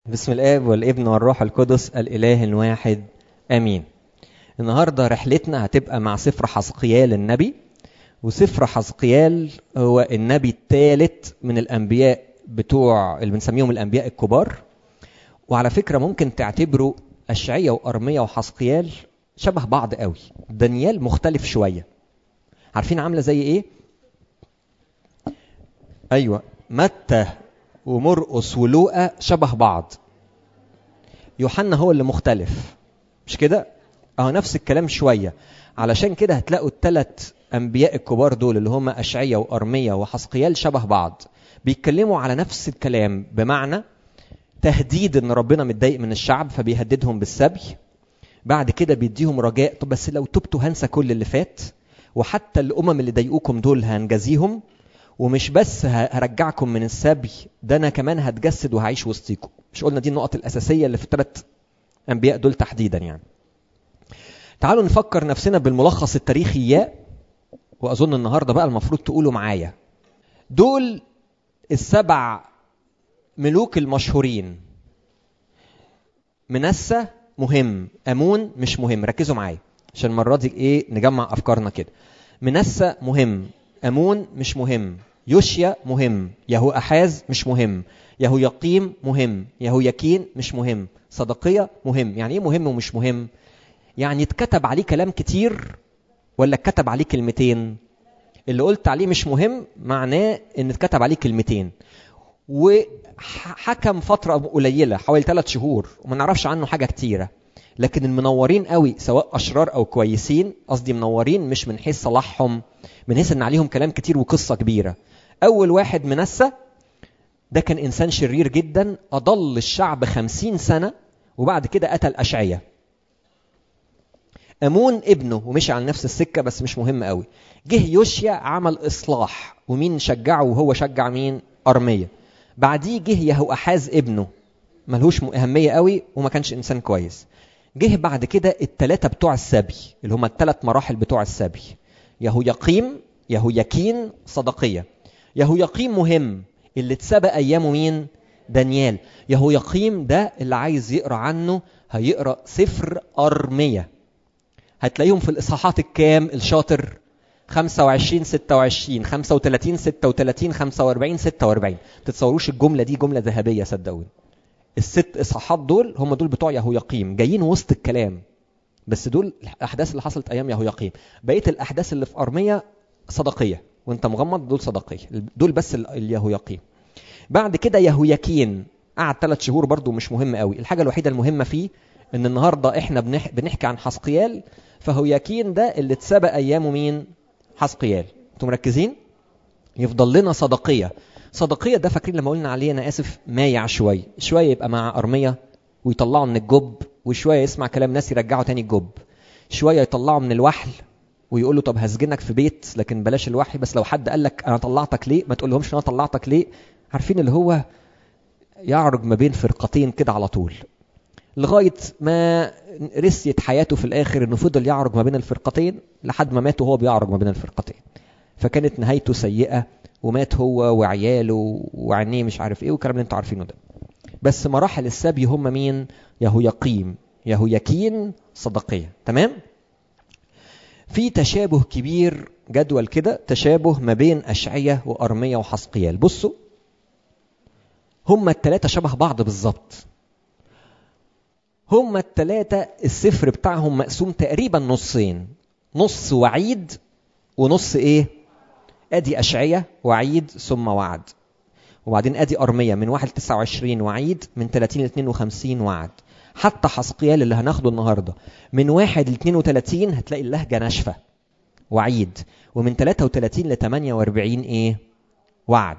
بسم الاب والابن والروح القدس الاله الواحد امين النهارده رحلتنا هتبقى مع سفر حزقيال النبي وسفر حزقيال هو النبي الثالث من الانبياء بتوع اللي بنسميهم الانبياء الكبار وعلى فكره ممكن تعتبروا اشعيا وارميا وحزقيال شبه بعض قوي دانيال مختلف شويه عارفين عامله زي ايه ايوه متى ومرقس ولوقا شبه بعض يوحنا هو اللي مختلف مش كده اهو نفس الكلام شويه علشان كده هتلاقوا الثلاث انبياء الكبار دول اللي هم اشعيا وارميا وحسقيال شبه بعض بيتكلموا على نفس الكلام بمعنى تهديد ان ربنا متضايق من الشعب فبيهددهم بالسبي بعد كده بيديهم رجاء طب بس لو تبتوا هنسى كل اللي فات وحتى الامم اللي ضايقوكم دول هنجازيهم ومش بس هرجعكم من السبي ده انا كمان هتجسد وهعيش وسطيكم مش قلنا دي النقط الاساسيه اللي في الثلاث انبياء دول تحديدا يعني تعالوا نفكر نفسنا بالملخص التاريخي اياه واظن النهارده بقى المفروض تقولوا معايا دول السبع ملوك المشهورين منسى مهم امون مش مهم ركزوا معايا عشان المره دي ايه نجمع افكارنا كده منسى مهم امون مش مهم يوشيا مهم يهو احاز مش مهم يهو يقيم مهم يهو يكين مش مهم صدقية مهم يعني ايه مهم ومش مهم يعني اتكتب عليه كلام كتير ولا اتكتب عليه كلمتين اللي قلت عليه مش مهم معناه ان اتكتب عليه كلمتين وحكم فترة قليلة حوالي ثلاث شهور وما نعرفش عنه حاجة كتيرة لكن المنورين قوي سواء اشرار او كويسين قصدي منورين مش من حيث صلاحهم من حيث ان عليهم كلام كتير وقصه كبيره اول واحد منسى ده كان انسان شرير جدا اضل الشعب خمسين سنه وبعد كده قتل اشعيا امون ابنه ومشي على نفس السكه بس مش مهم قوي جه يوشيا عمل اصلاح ومين شجعه وهو شجع مين ارميه بعديه جه يهو احاز ابنه ملهوش اهميه قوي وما كانش انسان كويس جه بعد كده التلاتة بتوع السبي اللي هم التلات مراحل بتوع السبي يهو يقيم يهو يكين صدقية يهو يقيم مهم اللي اتسبق أيامه مين دانيال يهو يقيم ده اللي عايز يقرأ عنه هيقرأ سفر أرمية هتلاقيهم في الإصحاحات الكام الشاطر 25 26 35 36 45 46 تتصوروش الجملة دي جملة ذهبية صدقوني الست اصحاحات دول هم دول بتوع يهو يقيم جايين وسط الكلام بس دول الاحداث اللي حصلت ايام يهو يقيم بقيه الاحداث اللي في ارميه صدقيه وانت مغمض دول صدقيه دول بس اليهو يقيم بعد كده يهو يكين قعد ثلاث شهور برضو مش مهم قوي الحاجه الوحيده المهمه فيه ان النهارده احنا بنح... بنحكي عن حسقيال فهو يكين ده اللي اتسبق ايامه مين حسقيال انتوا مركزين يفضل لنا صدقيه صدقيه ده فاكرين لما قلنا عليه انا اسف مايع شويه شويه يبقى مع ارميه ويطلعه من الجب وشويه يسمع كلام ناس يرجعه تاني الجب شويه يطلعه من الوحل ويقول له طب هسجنك في بيت لكن بلاش الوحي بس لو حد قال لك انا طلعتك ليه ما تقولهمش انا طلعتك ليه عارفين اللي هو يعرج ما بين فرقتين كده على طول لغايه ما رسيت حياته في الاخر انه فضل يعرج ما بين الفرقتين لحد ما مات وهو بيعرج ما بين الفرقتين فكانت نهايته سيئه ومات هو وعياله وعينيه مش عارف ايه والكلام اللي انتوا عارفينه ده بس مراحل السبي هم مين يهو يقيم يهو يكين صدقية تمام في تشابه كبير جدول كده تشابه ما بين أشعية وأرمية وحسقيال بصوا هم التلاتة شبه بعض بالظبط هم التلاتة السفر بتاعهم مقسوم تقريبا نصين نص وعيد ونص ايه ادي اشعية وعيد ثم وعد وبعدين ادي ارمية من 1 ل 29 وعيد من 30 ل 52 وعد حتى حسقيال اللي هناخده النهارده من 1 ل 32 هتلاقي اللهجة ناشفة وعيد ومن 33 ل 48 ايه وعد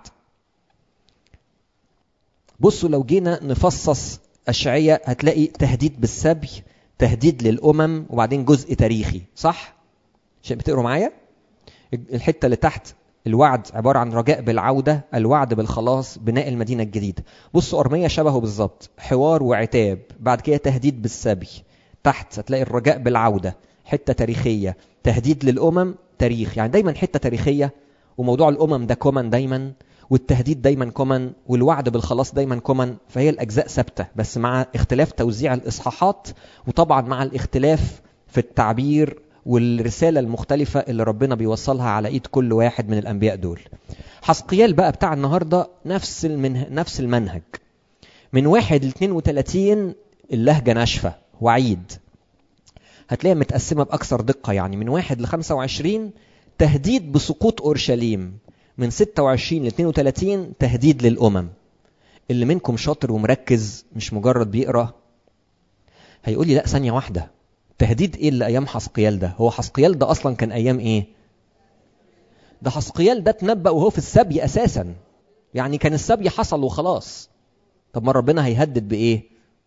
بصوا لو جينا نفصص أشعية هتلاقي تهديد بالسبي تهديد للأمم وبعدين جزء تاريخي صح؟ عشان بتقروا معايا؟ الحتة اللي تحت الوعد عبارة عن رجاء بالعودة الوعد بالخلاص بناء المدينة الجديدة بصوا أرمية شبهه بالظبط حوار وعتاب بعد كده تهديد بالسبي تحت هتلاقي الرجاء بالعودة حتة تاريخية تهديد للأمم تاريخ يعني دايما حتة تاريخية وموضوع الأمم ده كومن دايما والتهديد دايما كومن والوعد بالخلاص دايما كومن فهي الاجزاء ثابته بس مع اختلاف توزيع الاصحاحات وطبعا مع الاختلاف في التعبير والرساله المختلفه اللي ربنا بيوصلها على ايد كل واحد من الانبياء دول حسقيال بقى بتاع النهارده نفس المنه... نفس المنهج من واحد ل 32 اللهجه ناشفه وعيد هتلاقيها متقسمه باكثر دقه يعني من واحد ل 25 تهديد بسقوط اورشليم من 26 ل 32 تهديد للامم اللي منكم شاطر ومركز مش مجرد بيقرا هيقول لي لا ثانيه واحده تهديد ايه اللي ايام حسقيال ده هو حسقيال ده اصلا كان ايام ايه ده حسقيال ده اتنبأ وهو في السبي اساسا يعني كان السبي حصل وخلاص طب ما ربنا هيهدد بايه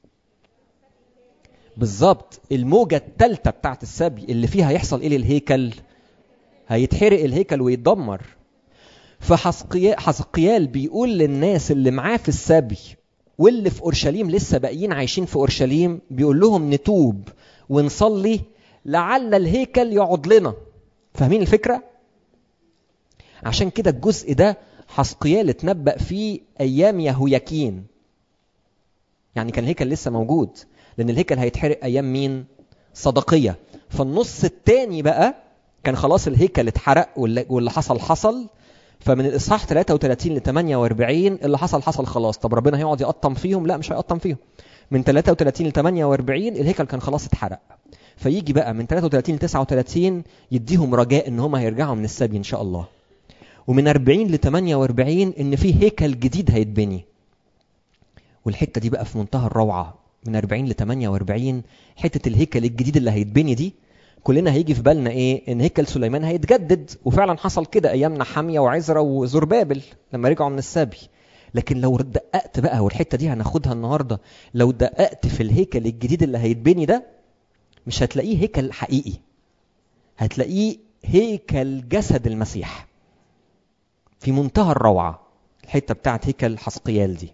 بالظبط الموجة الثالثة بتاعت السبي اللي فيها هيحصل ايه للهيكل هيتحرق الهيكل ويتدمر فحسقيال بيقول للناس اللي معاه في السبي واللي في اورشليم لسه باقيين عايشين في اورشليم بيقول لهم نتوب ونصلي لعل الهيكل يقعد لنا فاهمين الفكره عشان كده الجزء ده حسقيال اتنبأ فيه ايام يهوياكين يعني كان الهيكل لسه موجود لان الهيكل هيتحرق ايام مين صدقيه فالنص الثاني بقى كان خلاص الهيكل اتحرق واللي حصل حصل فمن الاصحاح 33 ل 48 اللي حصل حصل خلاص طب ربنا هيقعد يقطم فيهم لا مش هيقطم فيهم من 33 ل 48 الهيكل كان خلاص اتحرق فيجي بقى من 33 ل 39 يديهم رجاء ان هم هيرجعوا من السبي ان شاء الله ومن 40 ل 48 ان في هيكل جديد هيتبني والحته دي بقى في منتهى الروعه من 40 ل 48 حته الهيكل الجديد اللي هيتبني دي كلنا هيجي في بالنا ايه ان هيكل سليمان هيتجدد وفعلا حصل كده ايام نحاميه وعزرا وزربابل لما رجعوا من السبي لكن لو دققت بقى والحته دي هناخدها النهارده لو دققت في الهيكل الجديد اللي هيتبني ده مش هتلاقيه هيكل حقيقي هتلاقيه هيكل جسد المسيح في منتهى الروعه الحته بتاعت هيكل حسقيال دي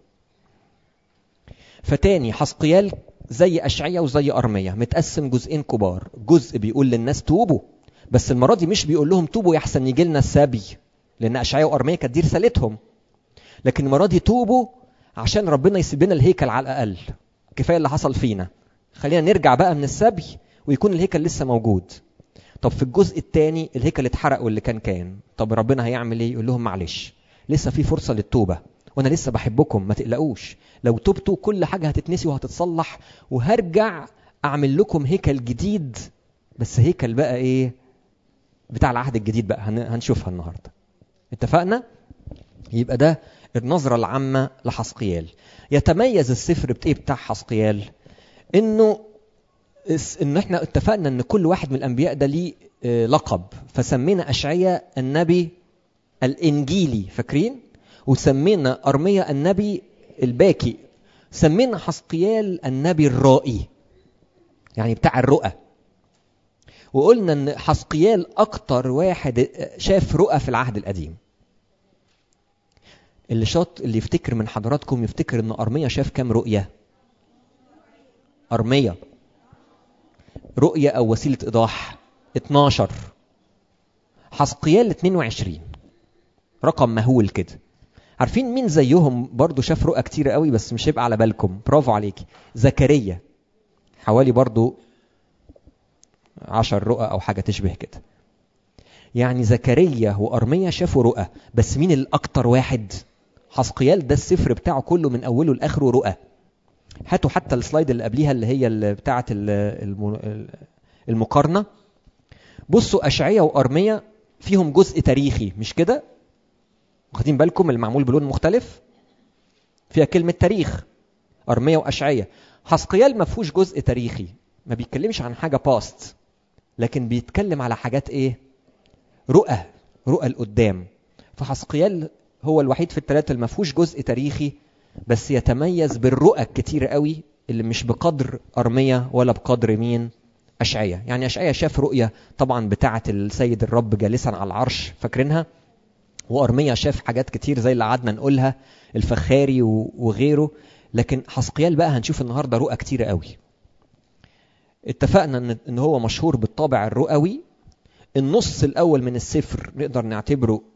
فتاني حسقيال زي أشعية وزي أرمية متقسم جزئين كبار جزء بيقول للناس توبوا بس المرة دي مش بيقول لهم توبوا يحسن يجي لنا السبي لأن أشعية وأرمية كانت دي رسالتهم لكن المرة دي توبوا عشان ربنا يسيب لنا الهيكل على الأقل كفاية اللي حصل فينا خلينا نرجع بقى من السبي ويكون الهيكل لسه موجود طب في الجزء الثاني الهيكل اتحرق واللي كان كان طب ربنا هيعمل ايه يقول لهم معلش لسه في فرصة للتوبة وانا لسه بحبكم ما تقلقوش لو تبتوا كل حاجه هتتنسي وهتتصلح وهرجع اعمل لكم هيكل جديد بس هيكل بقى ايه بتاع العهد الجديد بقى هنشوفها النهارده اتفقنا يبقى ده النظره العامه لحسقيال يتميز السفر بايه بتاع حسقيال انه ان احنا اتفقنا ان كل واحد من الانبياء ده ليه لقب فسمينا اشعياء النبي الانجيلي فاكرين وسمينا أرميا النبي الباكي سمينا حسقيال النبي الرائي يعني بتاع الرؤى وقلنا ان حسقيال اكتر واحد شاف رؤى في العهد القديم اللي شاط اللي يفتكر من حضراتكم يفتكر ان ارميا شاف كام رؤيه ارميا رؤيه او وسيله ايضاح 12 حسقيال 22 رقم مهول كده عارفين مين زيهم برضو شاف رؤى كتير قوي بس مش هيبقى على بالكم برافو عليكي زكريا حوالي برضو عشر رؤى او حاجة تشبه كده يعني زكريا وأرميا شافوا رؤى بس مين الأكتر واحد حسقيال ده السفر بتاعه كله من أوله لآخره رؤى هاتوا حتى السلايد اللي قبليها اللي هي اللي بتاعة المقارنة بصوا أشعية وأرميا فيهم جزء تاريخي مش كده واخدين بالكم المعمول بلون مختلف فيها كلمة تاريخ أرمية وأشعية حسقيال ما فيهوش جزء تاريخي ما بيتكلمش عن حاجة باست لكن بيتكلم على حاجات ايه رؤى رؤى القدام فحسقيال هو الوحيد في الثلاثة اللي ما فيهوش جزء تاريخي بس يتميز بالرؤى الكتير قوي اللي مش بقدر أرمية ولا بقدر مين أشعية يعني أشعية شاف رؤية طبعا بتاعة السيد الرب جالسا على العرش فاكرينها وأرمية شاف حاجات كتير زي اللي قعدنا نقولها الفخاري وغيره لكن حسقيال بقى هنشوف النهارده رؤى كتيرة قوي اتفقنا ان هو مشهور بالطابع الرؤوي النص الاول من السفر نقدر نعتبره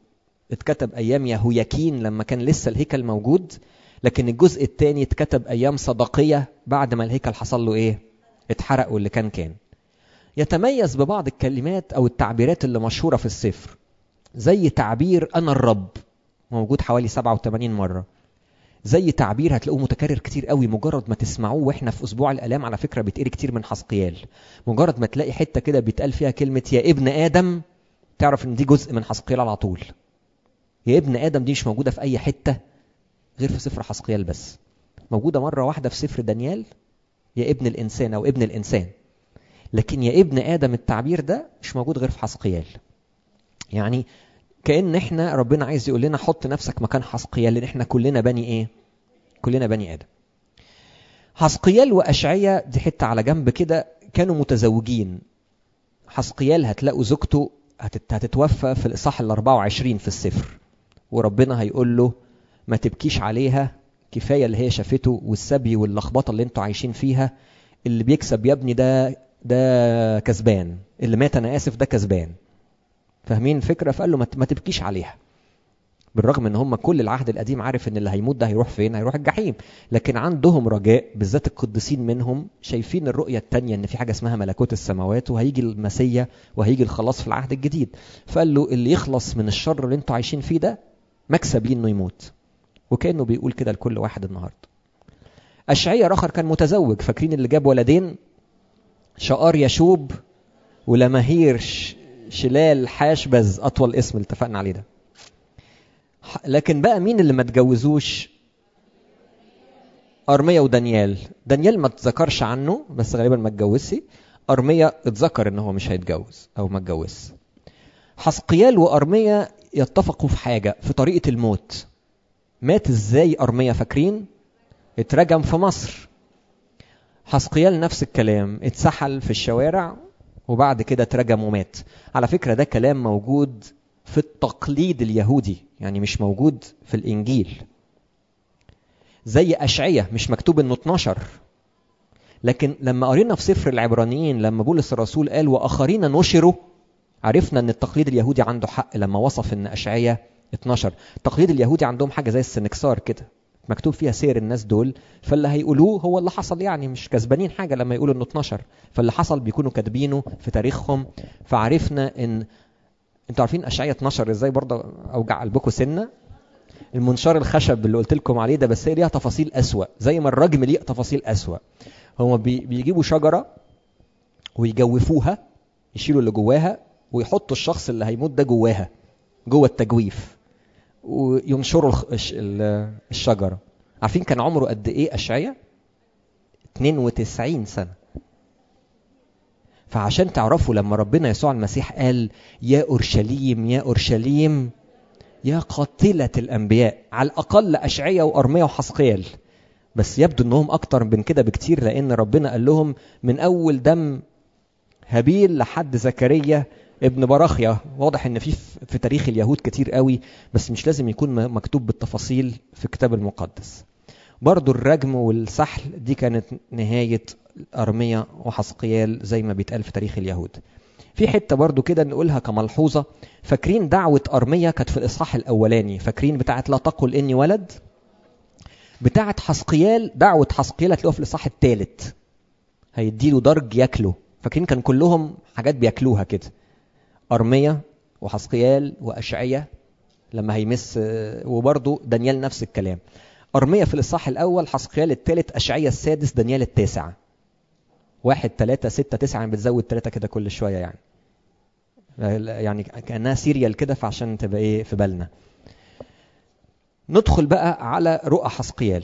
اتكتب أيام يهوياكين لما كان لسه الهيكل موجود لكن الجزء الثاني اتكتب أيام صدقية بعد ما الهيكل حصل له إيه؟ اتحرق واللي كان كان يتميز ببعض الكلمات أو التعبيرات اللي مشهورة في السفر زي تعبير أنا الرب موجود حوالي 87 مرة زي تعبير هتلاقوه متكرر كتير قوي مجرد ما تسمعوه واحنا في اسبوع الالام على فكره بيتقري كتير من حسقيال مجرد ما تلاقي حته كده بيتقال فيها كلمه يا ابن ادم تعرف ان دي جزء من حسقيال على طول يا ابن ادم دي مش موجوده في اي حته غير في سفر حسقيال بس موجوده مره واحده في سفر دانيال يا ابن الانسان او ابن الانسان لكن يا ابن ادم التعبير ده مش موجود غير في حسقيال يعني كان احنا ربنا عايز يقول لنا حط نفسك مكان حسقيال لان احنا كلنا بني ايه كلنا بني ادم حسقيال واشعيا دي حته على جنب كده كانوا متزوجين حسقيال هتلاقوا زوجته هتتوفى في الاصحاح ال 24 في السفر وربنا هيقول له ما تبكيش عليها كفايه اللي هي شافته والسبي واللخبطه اللي انتوا عايشين فيها اللي بيكسب يا ابني ده ده كسبان اللي مات انا اسف ده كسبان فاهمين الفكره فقال له ما تبكيش عليها بالرغم ان هم كل العهد القديم عارف ان اللي هيموت ده هيروح فين هيروح الجحيم لكن عندهم رجاء بالذات القديسين منهم شايفين الرؤيه الثانيه ان في حاجه اسمها ملكوت السماوات وهيجي المسيا وهيجي الخلاص في العهد الجديد فقال له اللي يخلص من الشر اللي انتوا عايشين فيه ده مكسب ليه انه يموت وكانه بيقول كده لكل واحد النهارده اشعيا اخر كان متزوج فاكرين اللي جاب ولدين شقار يشوب ولماهير شلال حاشبز اطول اسم اللي اتفقنا عليه ده لكن بقى مين اللي ما اتجوزوش ارميا ودانيال دانيال ما اتذكرش عنه بس غالبا ما اتجوزش ارميا اتذكر ان هو مش هيتجوز او ما اتجوزش حسقيال وارميا يتفقوا في حاجه في طريقه الموت مات ازاي ارميا فاكرين اترجم في مصر حسقيال نفس الكلام اتسحل في الشوارع وبعد كده اترجم ومات على فكرة ده كلام موجود في التقليد اليهودي يعني مش موجود في الإنجيل زي أشعية مش مكتوب إنه 12 لكن لما قرينا في سفر العبرانيين لما بولس الرسول قال وآخرين نشروا عرفنا إن التقليد اليهودي عنده حق لما وصف إن أشعية 12 التقليد اليهودي عندهم حاجة زي السنكسار كده مكتوب فيها سير الناس دول فاللي هيقولوه هو اللي حصل يعني مش كسبانين حاجه لما يقولوا انه 12 فاللي حصل بيكونوا كاتبينه في تاريخهم فعرفنا ان انتوا عارفين اشعياء 12 ازاي برضه اوجع قلبكم سنه المنشار الخشب اللي قلت لكم عليه ده بس هي ليها تفاصيل اسوا زي ما الرجم ليه تفاصيل اسوا هما بي بيجيبوا شجره ويجوفوها يشيلوا اللي جواها ويحطوا الشخص اللي هيموت ده جواها جوه التجويف وينشروا الشجرة عارفين كان عمره قد ايه أشعية 92 سنة فعشان تعرفوا لما ربنا يسوع المسيح قال يا أورشليم يا أورشليم يا قاتلة الأنبياء على الأقل أشعية وأرمية وحسقيال بس يبدو أنهم أكتر من كده بكتير لأن ربنا قال لهم من أول دم هابيل لحد زكريا ابن براخيا واضح ان في في تاريخ اليهود كتير قوي بس مش لازم يكون مكتوب بالتفاصيل في الكتاب المقدس برضو الرجم والسحل دي كانت نهاية أرمية وحسقيال زي ما بيتقال في تاريخ اليهود في حتة برضو كده نقولها كملحوظة فاكرين دعوة أرمية كانت في الإصحاح الأولاني فاكرين بتاعت لا تقل إني ولد بتاعت حسقيال دعوة حسقيال هتلاقوها في الإصحاح الثالث هيديله درج ياكله فاكرين كان كلهم حاجات بياكلوها كده أرمية وحسقيال وأشعية لما هيمس وبرضه دانيال نفس الكلام أرمية في الإصحاح الأول حسقيال الثالث أشعية السادس دانيال التاسع واحد ثلاثة ستة تسعة يعني بتزود ثلاثة كده كل شوية يعني يعني كأنها سيريال كده فعشان تبقى إيه في بالنا ندخل بقى على رؤى حسقيال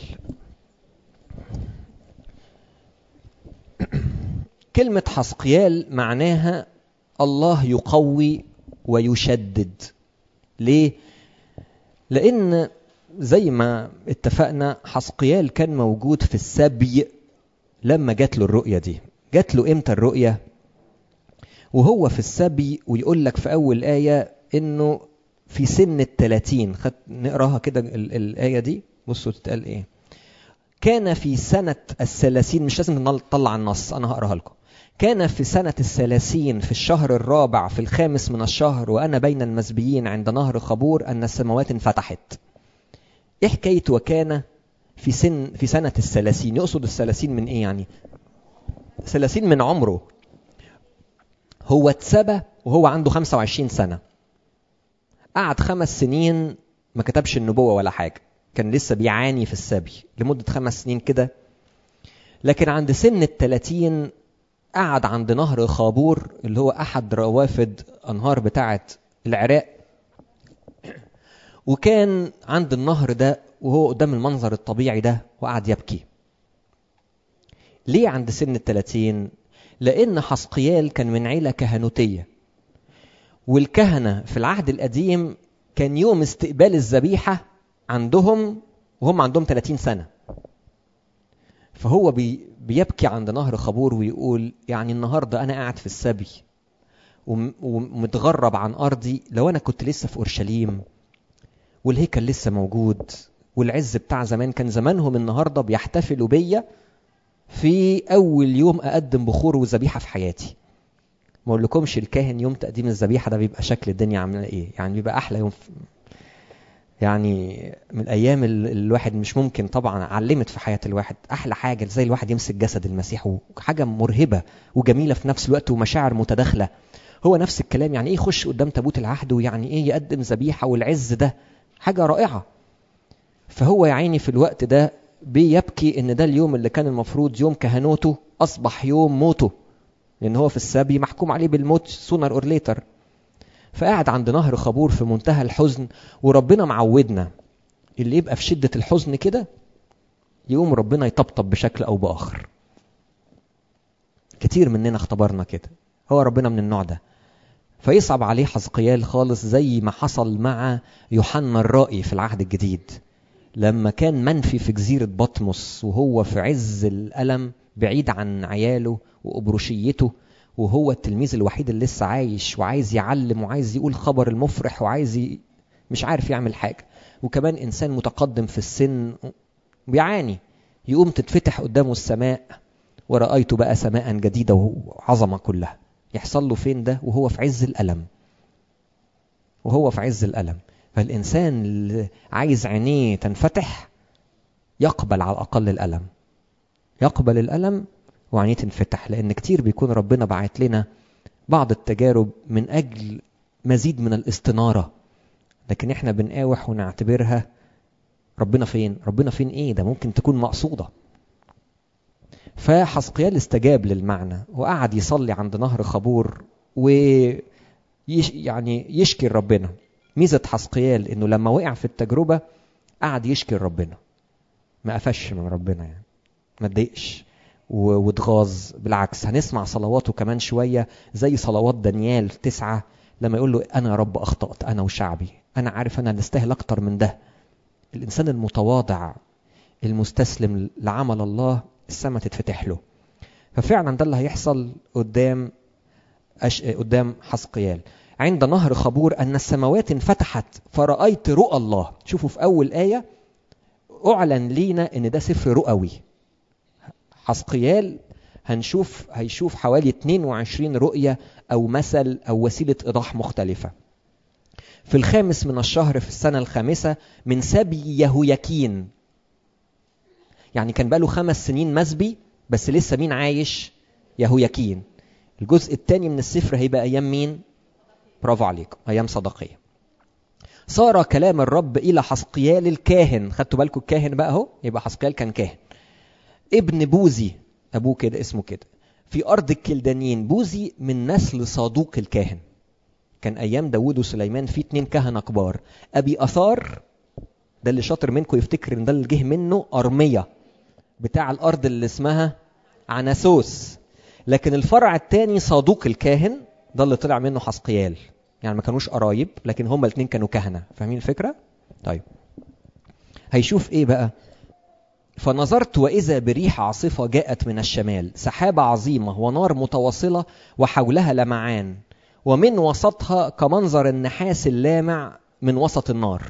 كلمة حسقيال معناها الله يقوي ويشدد ليه لان زي ما اتفقنا حسقيال كان موجود في السبي لما جات له الرؤيه دي جات له امتى الرؤيه وهو في السبي ويقول لك في اول ايه انه في سن الثلاثين خد نقراها كده الايه دي بصوا تتقال ايه كان في سنة الثلاثين مش لازم نطلع النص أنا هقراها لكم كان في سنة الثلاثين في الشهر الرابع في الخامس من الشهر وأنا بين المزبيين عند نهر خبور أن السماوات انفتحت إيه حكاية وكان في سن في سنة الثلاثين يقصد الثلاثين من إيه يعني ثلاثين من عمره هو اتسبى وهو عنده 25 سنة قعد خمس سنين ما كتبش النبوة ولا حاجة كان لسه بيعاني في السبي لمدة خمس سنين كده لكن عند سن التلاتين قعد عند نهر خابور اللي هو أحد روافد أنهار بتاعة العراق وكان عند النهر ده وهو قدام المنظر الطبيعي ده وقعد يبكي ليه عند سن التلاتين لأن حسقيال كان من عيلة كهنوتية والكهنة في العهد القديم كان يوم استقبال الذبيحة عندهم وهم عندهم 30 سنة فهو بي بيبكي عند نهر خبور ويقول يعني النهاردة أنا قاعد في السبي ومتغرب عن أرضي لو أنا كنت لسه في أورشليم والهيكل لسه موجود والعز بتاع زمان كان زمانهم النهاردة بيحتفلوا بيا في أول يوم أقدم بخور وذبيحة في حياتي ما اقولكمش الكاهن يوم تقديم الذبيحة ده بيبقى شكل الدنيا عاملة ايه يعني بيبقى أحلى يوم في يعني من الأيام اللي الواحد مش ممكن طبعا علمت في حياة الواحد أحلى حاجة زي الواحد يمسك جسد المسيح وحاجة مرهبة وجميلة في نفس الوقت ومشاعر متداخلة هو نفس الكلام يعني ايه يخش قدام تابوت العهد ويعني ايه يقدم ذبيحة والعز ده حاجة رائعة فهو يا عيني في الوقت ده بيبكي ان ده اليوم اللي كان المفروض يوم كهنوته اصبح يوم موته لان هو في السبي محكوم عليه بالموت سونر اور ليتر فقعد عند نهر خبور في منتهى الحزن وربنا معودنا اللي يبقى في شدة الحزن كده يقوم ربنا يطبطب بشكل او باخر كتير مننا اختبرنا كده هو ربنا من النوع ده فيصعب عليه حزقيال خالص زي ما حصل مع يوحنا الرائي في العهد الجديد لما كان منفي في جزيرة بطمس وهو في عز الألم بعيد عن عياله وأبروشيته وهو التلميذ الوحيد اللي لسه عايش وعايز يعلم وعايز يقول خبر المفرح وعايز ي... مش عارف يعمل حاجة وكمان إنسان متقدم في السن بيعاني يقوم تتفتح قدامه السماء ورأيت بقى سماء جديدة وعظمة كلها يحصل له فين ده وهو في عز الألم وهو في عز الألم فالإنسان اللي عايز عينيه تنفتح يقبل على الأقل الألم يقبل الألم وعينيه تنفتح لأن كتير بيكون ربنا بعت لنا بعض التجارب من أجل مزيد من الاستنارة لكن احنا بنقاوح ونعتبرها ربنا فين ربنا فين ايه ده ممكن تكون مقصودة فحسقيال استجاب للمعنى وقعد يصلي عند نهر خبور و يعني يشكي ربنا ميزة حسقيال انه لما وقع في التجربة قعد يشكي ربنا ما قفش من ربنا يعني ما اتضايقش واتغاظ بالعكس هنسمع صلواته كمان شوية زي صلوات دانيال تسعة لما يقول له أنا يا رب أخطأت أنا وشعبي أنا عارف أنا نستاهل أكتر من ده الإنسان المتواضع المستسلم لعمل الله السماء تتفتح له ففعلا ده اللي هيحصل قدام أش... قدام حسقيال عند نهر خبور أن السماوات انفتحت فرأيت رؤى الله شوفوا في أول آية أعلن لينا أن ده سفر رؤوي حسقيال هنشوف هيشوف حوالي 22 رؤية أو مثل أو وسيلة إيضاح مختلفة في الخامس من الشهر في السنة الخامسة من سبي يهوياكين يعني كان بقاله خمس سنين مسبي بس لسه مين عايش يهوياكين الجزء الثاني من السفر هيبقى أيام مين برافو عليكم أيام صدقية صار كلام الرب إلى حسقيال الكاهن خدتوا بالكم الكاهن بقى اهو يبقى حسقيال كان كاهن ابن بوزي أبوه كده اسمه كده في أرض الكلدانيين بوزي من نسل صادوق الكاهن كان أيام داود وسليمان في اتنين كهنة كبار أبي أثار ده اللي شاطر منكم يفتكر ان ده اللي جه منه أرمية بتاع الأرض اللي اسمها عناسوس لكن الفرع الثاني صادوق الكاهن ده اللي طلع منه حسقيال يعني ما كانوش قرايب لكن هما الاثنين كانوا كهنة فاهمين الفكرة؟ طيب هيشوف ايه بقى فنظرت وإذا بريح عاصفة جاءت من الشمال سحابة عظيمة ونار متواصلة وحولها لمعان ومن وسطها كمنظر النحاس اللامع من وسط النار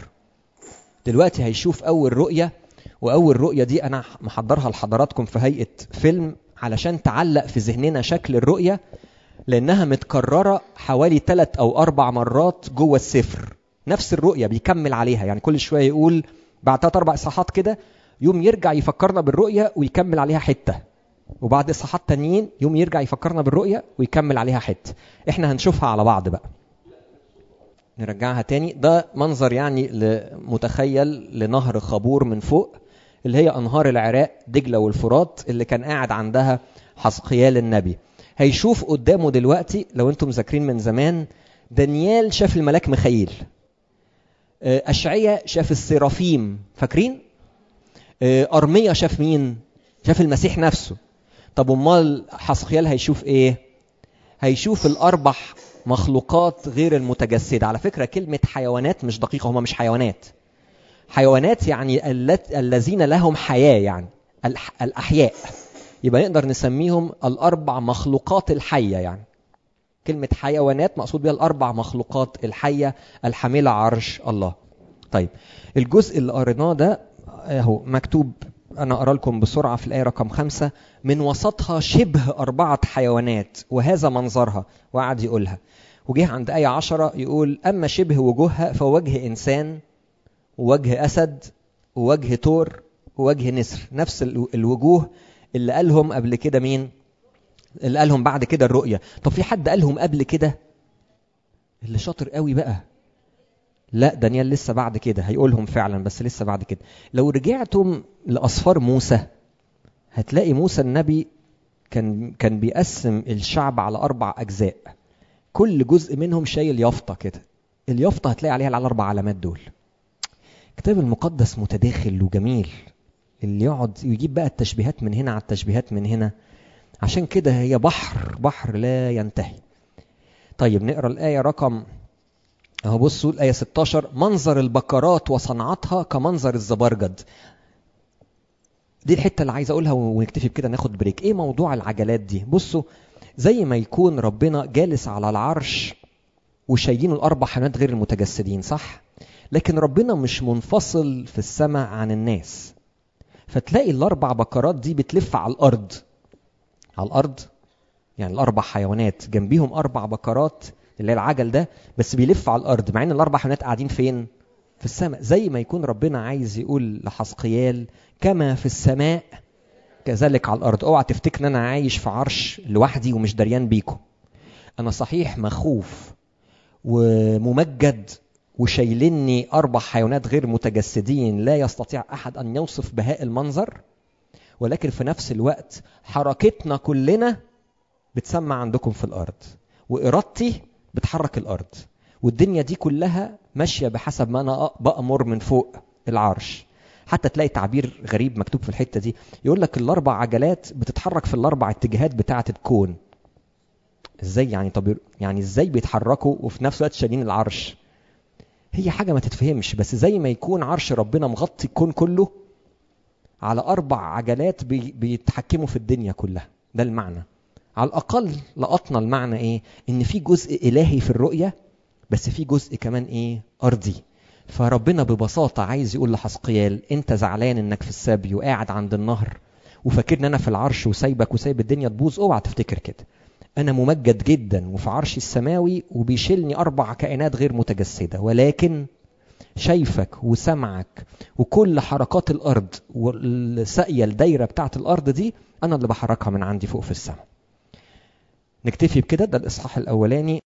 دلوقتي هيشوف أول رؤية وأول رؤية دي أنا محضرها لحضراتكم في هيئة فيلم علشان تعلق في ذهننا شكل الرؤية لأنها متكررة حوالي ثلاث أو أربع مرات جوه السفر نفس الرؤية بيكمل عليها يعني كل شوية يقول بعد ثلاث أربع إصحاحات كده يوم يرجع يفكرنا بالرؤية ويكمل عليها حتة وبعد إصحاحات تانيين يوم يرجع يفكرنا بالرؤية ويكمل عليها حتة إحنا هنشوفها على بعض بقى نرجعها تاني ده منظر يعني متخيل لنهر خابور من فوق اللي هي أنهار العراق دجلة والفرات اللي كان قاعد عندها حسقيال النبي هيشوف قدامه دلوقتي لو انتم مذاكرين من زمان دانيال شاف الملاك مخيل أشعية شاف السرافيم فاكرين؟ أرمية شاف مين؟ شاف المسيح نفسه طب امال حسقيال هيشوف ايه؟ هيشوف الأربع مخلوقات غير المتجسدة على فكرة كلمة حيوانات مش دقيقة هما مش حيوانات حيوانات يعني الذين لهم حياة يعني الأحياء يبقى نقدر نسميهم الأربع مخلوقات الحية يعني كلمة حيوانات مقصود بها الأربع مخلوقات الحية الحاملة عرش الله طيب الجزء اللي قريناه ده اهو مكتوب أنا أقرأ لكم بسرعة في الآية رقم خمسة من وسطها شبه أربعة حيوانات وهذا منظرها وقعد يقولها وجه عند آية عشرة يقول أما شبه وجوهها فوجه إنسان ووجه أسد ووجه تور ووجه نسر نفس الوجوه اللي قالهم قبل كده مين اللي قالهم بعد كده الرؤية طب في حد قالهم قبل كده اللي شاطر قوي بقى لا دانيال لسه بعد كده هيقولهم فعلا بس لسه بعد كده لو رجعتم لأصفار موسى هتلاقي موسى النبي كان كان بيقسم الشعب على أربع أجزاء كل جزء منهم شايل يافطة كده اليافطة هتلاقي عليها الأربع علامات دول الكتاب المقدس متداخل وجميل اللي يقعد يجيب بقى التشبيهات من هنا على التشبيهات من هنا عشان كده هي بحر بحر لا ينتهي طيب نقرا الآية رقم اهو بصوا الآية 16 منظر البكرات وصنعتها كمنظر الزبرجد دي الحتة اللي عايز أقولها ونكتفي بكده ناخد بريك إيه موضوع العجلات دي بصوا زي ما يكون ربنا جالس على العرش وشايلين الأربع حيوانات غير المتجسدين صح؟ لكن ربنا مش منفصل في السماء عن الناس فتلاقي الأربع بكرات دي بتلف على الأرض على الأرض يعني الأربع حيوانات جنبيهم أربع بكرات اللي هي العجل ده بس بيلف على الأرض مع إن الأربع حيوانات قاعدين فين؟ في السماء زي ما يكون ربنا عايز يقول لحسقيال كما في السماء كذلك على الأرض اوعى تفتكر ان أنا عايش في عرش لوحدي ومش دريان بيكم أنا صحيح مخوف وممجد وشايلني أربع حيوانات غير متجسدين لا يستطيع أحد أن يوصف بهاء المنظر ولكن في نفس الوقت حركتنا كلنا بتسمع عندكم في الأرض وإرادتي بتحرك الأرض والدنيا دي كلها ماشية بحسب ما أنا بأمر من فوق العرش حتى تلاقي تعبير غريب مكتوب في الحتة دي يقول لك الأربع عجلات بتتحرك في الأربع اتجاهات بتاعة الكون ازاي يعني طب يعني ازاي بيتحركوا وفي نفس الوقت شايلين العرش هي حاجة ما تتفهمش بس زي ما يكون عرش ربنا مغطي الكون كله على أربع عجلات بي بيتحكموا في الدنيا كلها ده المعنى على الأقل لقطنا المعنى إيه إن في جزء إلهي في الرؤية بس في جزء كمان إيه أرضي فربنا ببساطة عايز يقول لحسقيال أنت زعلان إنك في السبي وقاعد عند النهر وفاكرني أنا في العرش وسايبك وسايب الدنيا تبوظ اوعى تفتكر كده أنا ممجد جدا وفي عرشي السماوي وبيشيلني أربع كائنات غير متجسدة ولكن شايفك وسمعك وكل حركات الأرض والساقية الدايرة بتاعت الأرض دي أنا اللي بحركها من عندي فوق في السماء نكتفي بكده ده الإصحاح الأولاني